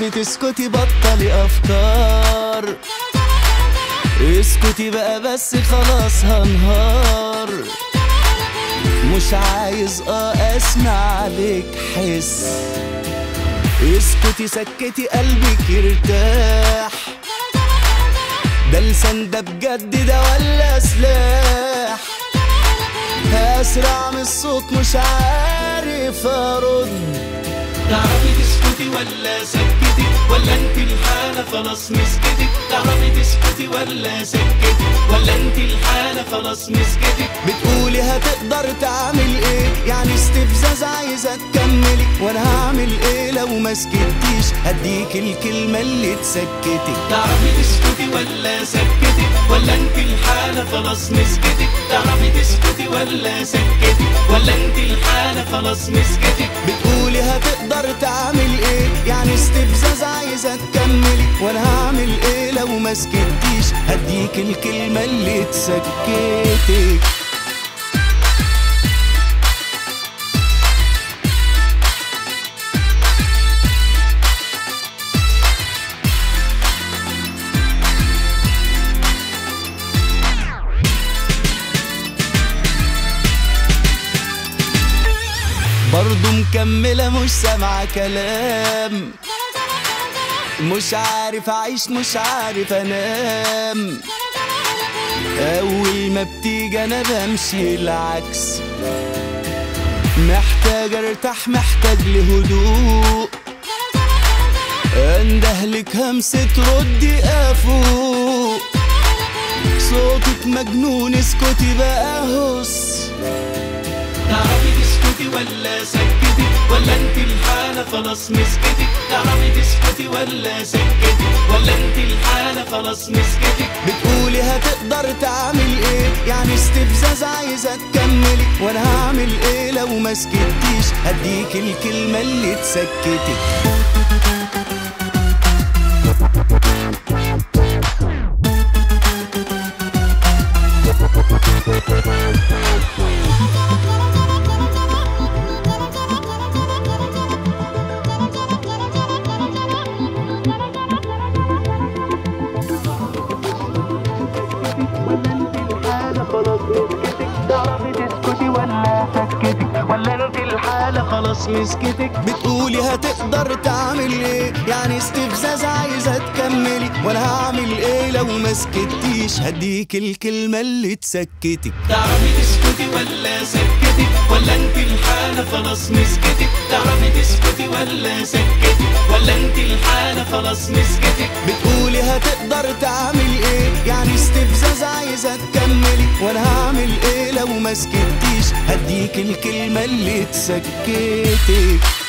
تعرفي تسكتي بطلي افكار اسكتي بقى بس خلاص هنهار مش عايز اه اسمع لك حس اسكتي سكتي قلبك يرتاح ده لسان ده بجد ده ولا سلاح اسرع من الصوت مش عارف ارد تعرفي تسكتي ولا سكتي ولا انت الحالة خلاص مسكتك تعرفي تسكتي ولا سكتي ولا انت الحالة خلاص مسكتك بتقولي هتقدر تعمل ايه يعني استفزاز عايزة تكملي وانا هعمل ايه لو ما سكتيش هديك الكلمة اللي تسكتك تعرفي تسكتي ولا سكتي ولا انت الحالة خلاص مسكتك تعرفي تسكتي ولا سكتي ولا انت الحالة خلاص مسكتك بتقولي هتقدر تعمل ايه يعني استفزاز عايزة تكملي وانا هعمل ايه لو ما سكتيش هديك الكلمة اللي تسكتك برضو مكملة مش سامعة كلام مش عارف أعيش مش عارف أنام أول ما بتيجي أنا بمشي العكس محتاج أرتاح محتاج لهدوء أندهلك همسة ردي أفوق صوتك مجنون اسكتي بقى هس تعرفي تسكتي ولا سكتي ولا انت الحالة خلاص مسكتك تعرفي تسكتي ولا سكتي ولا انت الحالة خلاص مسكتك بتقولي هتقدر تعمل ايه يعني استفزاز عايزة تكملي وانا هعمل ايه لو ما سكتيش هديك الكلمة اللي تسكتك خلاص مسكتك بتقولي هتقدر تعمل ايه يعني استفزاز عايزة تكملي وانا هعمل ايه لو ما سكتيش هديك الكلمة اللي تسكتك تعرفي تسكتي ولا سكتي ولا انت الحالة خلاص مسكتك تعرفي تسكتي ولا سكتي ولا انت الحالة خلاص مسكتك بتقولي هتقدر تعمل ايه يعني استفزاز عايزة تكملي وانا هعمل ايه لو ما سكتيش هديك الكلمة اللي تسكتك